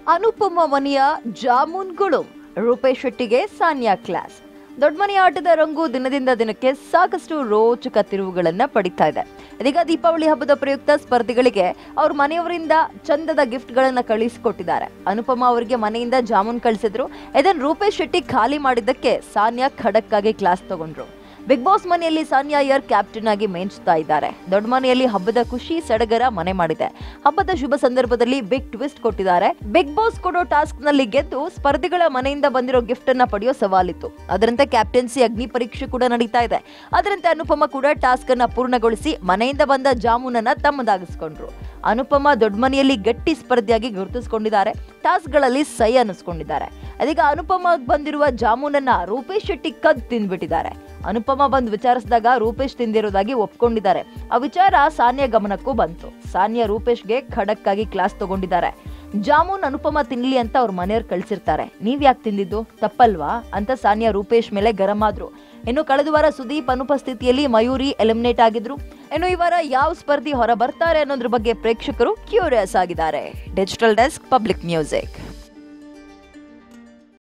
ಅನುಪಮ ಮನೆಯ ಜಾಮೂನ್ಗಳು ರೂಪೇಶ್ ಶೆಟ್ಟಿಗೆ ಸಾನ್ಯಾ ಕ್ಲಾಸ್ ದೊಡ್ಡ ಮನೆಯ ಆಟದ ರಂಗು ದಿನದಿಂದ ದಿನಕ್ಕೆ ಸಾಕಷ್ಟು ರೋಚಕ ತಿರುವುಗಳನ್ನ ಪಡಿತಾ ಇದೆ ಇದೀಗ ದೀಪಾವಳಿ ಹಬ್ಬದ ಪ್ರಯುಕ್ತ ಸ್ಪರ್ಧಿಗಳಿಗೆ ಅವ್ರ ಮನೆಯವರಿಂದ ಚಂದದ ಗಿಫ್ಟ್ಗಳನ್ನ ಕಳಿಸಿಕೊಟ್ಟಿದ್ದಾರೆ ಅನುಪಮ ಅವರಿಗೆ ಮನೆಯಿಂದ ಜಾಮೂನ್ ಕಳಿಸಿದ್ರು ಇದನ್ನ ರೂಪೇಶ್ ಶೆಟ್ಟಿ ಖಾಲಿ ಮಾಡಿದ್ದಕ್ಕೆ ಸಾನ್ಯಾ ಖಡಕ್ ಆಗಿ ಕ್ಲಾಸ್ ತಗೊಂಡ್ರು ಬಿಗ್ ಬಾಸ್ ಮನೆಯಲ್ಲಿ ಸಾನ್ಯಾ ಅಯ್ಯರ್ ಕ್ಯಾಪ್ಟನ್ ಆಗಿ ಮಿಂಚ್ತಾ ಇದ್ದಾರೆ ದೊಡ್ಡ ಮನೆಯಲ್ಲಿ ಹಬ್ಬದ ಖುಷಿ ಸಡಗರ ಮನೆ ಮಾಡಿದೆ ಹಬ್ಬದ ಶುಭ ಸಂದರ್ಭದಲ್ಲಿ ಬಿಗ್ ಟ್ವಿಸ್ಟ್ ಕೊಟ್ಟಿದ್ದಾರೆ ಬಿಗ್ ಬಾಸ್ ಕೊಡೋ ಟಾಸ್ಕ್ ನಲ್ಲಿ ಗೆದ್ದು ಸ್ಪರ್ಧಿಗಳ ಮನೆಯಿಂದ ಬಂದಿರೋ ಗಿಫ್ಟ್ ಅನ್ನ ಪಡೆಯೋ ಸವಾಲಿತ್ತು ಅದರಂತೆ ಕ್ಯಾಪ್ಟನ್ಸಿ ಅಗ್ನಿ ಪರೀಕ್ಷೆ ಕೂಡ ನಡೀತಾ ಇದೆ ಅದರಂತೆ ಅನುಪಮ ಕೂಡ ಟಾಸ್ಕ್ ಅನ್ನ ಪೂರ್ಣಗೊಳಿಸಿ ಮನೆಯಿಂದ ಬಂದ ಜಾಮೂನನ್ನ ತಮ್ಮದಾಗಿಸ್ಕೊಂಡ್ರು ಅನುಪಮ ದೊಡ್ಡ ಮನೆಯಲ್ಲಿ ಗಟ್ಟಿ ಸ್ಪರ್ಧಿಯಾಗಿ ಗುರುತಿಸಿಕೊಂಡಿದ್ದಾರೆ ಟಾಸ್ಕ್ಗಳಲ್ಲಿ ಸೈ ಅನ್ನಿಸ್ಕೊಂಡಿದ್ದಾರೆ ಅದೀಗ ಅನುಪಮ ಬಂದಿರುವ ಜಾಮೂನನ್ನ ರೂಪೇಶ್ ಶೆಟ್ಟಿ ಕದ್ ತಿಂದ್ಬಿಟ್ಟಿದ್ದಾರೆ ಅನುಪಮ ಬಂದು ವಿಚಾರಿಸಿದಾಗ ರೂಪೇಶ್ ತಿಂದಿರೋದಾಗಿ ಒಪ್ಕೊಂಡಿದ್ದಾರೆ ಆ ವಿಚಾರ ಸಾನ್ಯಾ ಗಮನಕ್ಕೂ ಬಂತು ಸಾನ್ಯಾ ರೂಪೇಶ್ಗೆ ಖಡಕ್ ಆಗಿ ಕ್ಲಾಸ್ ತಗೊಂಡಿದ್ದಾರೆ ಜಾಮೂನ್ ಅನುಪಮ ತಿನ್ಲಿ ಅಂತ ಅವ್ರ ಮನೆಯವ್ರು ಕಳ್ಸಿರ್ತಾರೆ ನೀವ್ ಯಾಕೆ ತಿಂದಿದ್ದು ತಪ್ಪಲ್ವಾ ಅಂತ ಸಾನ್ಯಾ ರೂಪೇಶ್ ಮೇಲೆ ಗರಂ ಆದ್ರು ಇನ್ನು ಕಳೆದ ವಾರ ಸುದೀಪ್ ಅನುಪಸ್ಥಿತಿಯಲ್ಲಿ ಮಯೂರಿ ಎಲಿಮಿನೇಟ್ ಆಗಿದ್ರು ಇನ್ನು ಈ ವಾರ ಯಾವ ಸ್ಪರ್ಧಿ ಹೊರ ಬರ್ತಾರೆ ಅನ್ನೋದ್ರ ಬಗ್ಗೆ ಪ್ರೇಕ್ಷಕರು ಕ್ಯೂರಿಯಸ್ ಆಗಿದ್ದಾರೆ ಡಿಜಿಟಲ್ ಡೆಸ್ಕ್ ಪಬ್ಲಿಕ್ ಮ್ಯೂಸಿಕ್